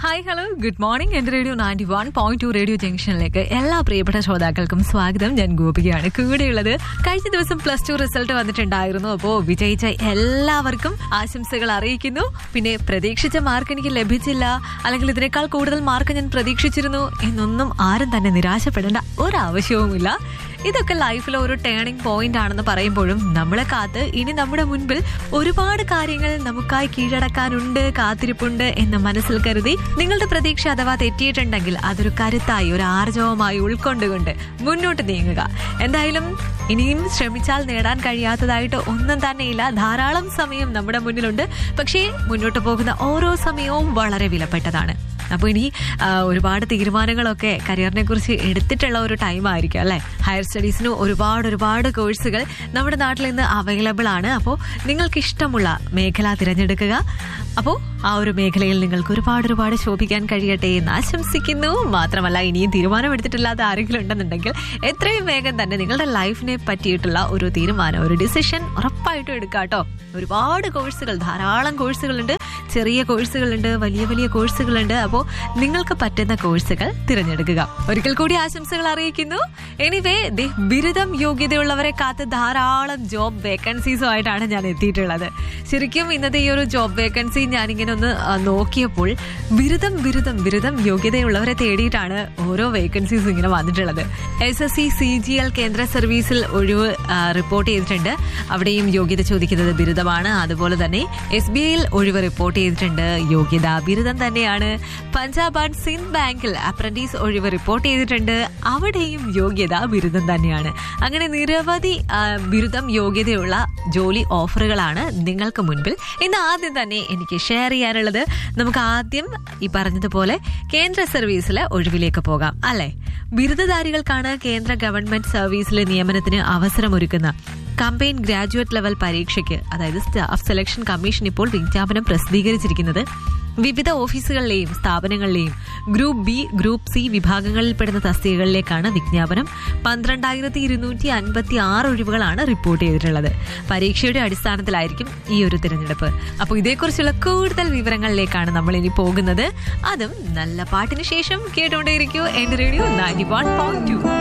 hi hello good morning എന്റെ radio ninety one point two radio ജംഗ്ഷനിലേക്ക് എല്ലാ പ്രിയപ്പെട്ട ശ്രോതാക്കൾക്കും സ്വാഗതം ഞാൻ ഗോപികയാണ് കൂടെയുള്ളത് കഴിഞ്ഞ ദിവസം പ്ലസ് ടു റിസൾട്ട് വന്നിട്ടുണ്ടായിരുന്നു അപ്പോൾ വിജയിച്ച എല്ലാവർക്കും ആശംസകൾ അറിയിക്കുന്നു പിന്നെ പ്രതീക്ഷിച്ച മാർക്ക് എനിക്ക് ലഭിച്ചില്ല അല്ലെങ്കിൽ ഇതിനേക്കാൾ കൂടുതൽ മാർക്ക് ഞാൻ പ്രതീക്ഷിച്ചിരുന്നു എന്നൊന്നും ആരും തന്നെ നിരാശപ്പെടേണ്ട ഒരാവശ്യവുമില്ല ഇതൊക്കെ ലൈഫിലെ ഒരു ടേണിംഗ് പോയിന്റ് ആണെന്ന് പറയുമ്പോഴും നമ്മളെ കാത്ത് ഇനി നമ്മുടെ മുൻപിൽ ഒരുപാട് കാര്യങ്ങൾ നമുക്കായി കീഴടക്കാനുണ്ട് കാത്തിരിപ്പുണ്ട് എന്ന് മനസ്സിൽ കരുതി നിങ്ങളുടെ പ്രതീക്ഷ അഥവാ തെറ്റിയിട്ടുണ്ടെങ്കിൽ അതൊരു കരുത്തായി ഒരു ആർജവമായി ഉൾക്കൊണ്ടുകൊണ്ട് മുന്നോട്ട് നീങ്ങുക എന്തായാലും ഇനിയും ശ്രമിച്ചാൽ നേടാൻ കഴിയാത്തതായിട്ട് ഒന്നും തന്നെയില്ല ധാരാളം സമയം നമ്മുടെ മുന്നിലുണ്ട് പക്ഷേ മുന്നോട്ട് പോകുന്ന ഓരോ സമയവും വളരെ വിലപ്പെട്ടതാണ് അപ്പോൾ ഇനി ആ, ഒരുപാട് തീരുമാനങ്ങളൊക്കെ കരിയറിനെ കുറിച്ച് എടുത്തിട്ടുള്ള ഒരു ടൈം ആയിരിക്കും അല്ലെ ഹയർ സ്റ്റഡീസിന് ഒരുപാട് ഒരുപാട് കോഴ്സുകൾ നമ്മുടെ നാട്ടിൽ ഇന്ന് അവൈലബിൾ ആണ് അപ്പോൾ നിങ്ങൾക്ക് ഇഷ്ടമുള്ള മേഖല തിരഞ്ഞെടുക്കുക അപ്പോൾ ആ ഒരു മേഖലയിൽ നിങ്ങൾക്ക് ഒരുപാട് ഒരുപാട് ശോഭിക്കാൻ കഴിയട്ടെ എന്ന് ആശംസിക്കുന്നു മാത്രമല്ല ഇനിയും തീരുമാനമെടുത്തിട്ടില്ലാത്ത ആരെങ്കിലും ഉണ്ടെന്നുണ്ടെങ്കിൽ എത്രയും വേഗം തന്നെ നിങ്ങളുടെ ലൈഫിനെ പറ്റിയിട്ടുള്ള ഒരു തീരുമാനം ഒരു ഡിസിഷൻ ഉറപ്പായിട്ടും എടുക്കുക കേട്ടോ ഒരുപാട് കോഴ്സുകൾ ധാരാളം കോഴ്സുകളുണ്ട് ചെറിയ കോഴ്സുകളുണ്ട് വലിയ വലിയ കോഴ്സുകളുണ്ട് അപ്പോൾ നിങ്ങൾക്ക് പറ്റുന്ന കോഴ്സുകൾ തിരഞ്ഞെടുക്കുക ഒരിക്കൽ കൂടി ആശംസകൾ അറിയിക്കുന്നു എനിവേ ദേ ബിരുദം യോഗ്യതയുള്ളവരെ കാത്ത് ധാരാളം ജോബ് വേക്കൻസീസും ആയിട്ടാണ് ഞാൻ എത്തിയിട്ടുള്ളത് ശരിക്കും ഇന്നത്തെ ഈ ഒരു ജോബ് വേക്കൻസി ഞാനിങ്ങനെ ഒന്ന് ആ, നോക്കിയപ്പോൾ ബിരുദം ബിരുദം ബിരുദം യോഗ്യതയുള്ളവരെ തേടിയിട്ടാണ് ഓരോ വേക്കൻസീസും ഇങ്ങനെ വന്നിട്ടുള്ളത് S S C C G L കേന്ദ്ര സർവീസിൽ ഒഴിവ് ആ, റിപ്പോർട്ട് ചെയ്തിട്ടുണ്ട് അവിടെയും യോഗ്യത ചോദിക്കുന്നത് ബിരുദമാണ് അതുപോലെ തന്നെ എസ് ബി ഐയിൽ ഒഴിവ് റിപ്പോർട്ട് ചെയ്തിട്ടുണ്ട് യോഗ്യത ബിരുദം തന്നെയാണ് പഞ്ചാബ് ആൻഡ് സിന്ധ് ബാങ്കിൽ അപ്രന്റീസ് ഒഴിവ് റിപ്പോർട്ട് ചെയ്തിട്ടുണ്ട് അവിടെയും യോഗ്യത ബിരുദം തന്നെയാണ് അങ്ങനെ നിരവധി ആ, ബിരുദം യോഗ്യതയുള്ള ജോലി ഓഫറുകളാണ് നിങ്ങൾക്ക് മുൻപിൽ ഇന്ന് ആദ്യം തന്നെ എനിക്ക് ഷെയർ ചെയ്യാനുള്ളത് നമുക്ക് ആദ്യം ഈ പറഞ്ഞതുപോലെ കേന്ദ്ര സർവീസിലെ ഒഴിവിലേക്ക് പോകാം അല്ലെ ബിരുദധാരികൾക്കാണ് കേന്ദ്ര ഗവൺമെന്റ് സർവീസിലെ നിയമനത്തിന് അവസരമൊരുക്കുന്ന കമ്പയിൻ ഗ്രാജുവേറ്റ് ലെവൽ പരീക്ഷയ്ക്ക് അതായത് സ്റ്റാഫ് സെലക്ഷൻ കമ്മീഷൻ ഇപ്പോൾ വിജ്ഞാപനം പ്രസിദ്ധീകരിച്ചിരിക്കുന്നത് വിവിധ ഓഫീസുകളിലെയും സ്ഥാപനങ്ങളിലെയും ഗ്രൂപ്പ് ബി ഗ്രൂപ്പ് സി വിഭാഗങ്ങളിൽപ്പെടുന്ന തസ്തികകളിലേക്കാണ് വിജ്ഞാപനം പന്ത്രണ്ടായിരത്തി ഇരുന്നൂറ്റി അൻപത്തി ആറ് ഒഴിവുകളാണ് റിപ്പോർട്ട് ചെയ്തിട്ടുള്ളത് പരീക്ഷയുടെ അടിസ്ഥാനത്തിലായിരിക്കും ഈ ഒരു തിരഞ്ഞെടുപ്പ് അപ്പോൾ ഇതേക്കുറിച്ചുള്ള കൂടുതൽ വിവരങ്ങളിലേക്കാണ് നമ്മൾ ഇനി പോകുന്നത് അതും നല്ല പാട്ടിന് ശേഷം കേട്ടുകൊണ്ടേയിരിക്കൂ എന്റെ radio ninety one point to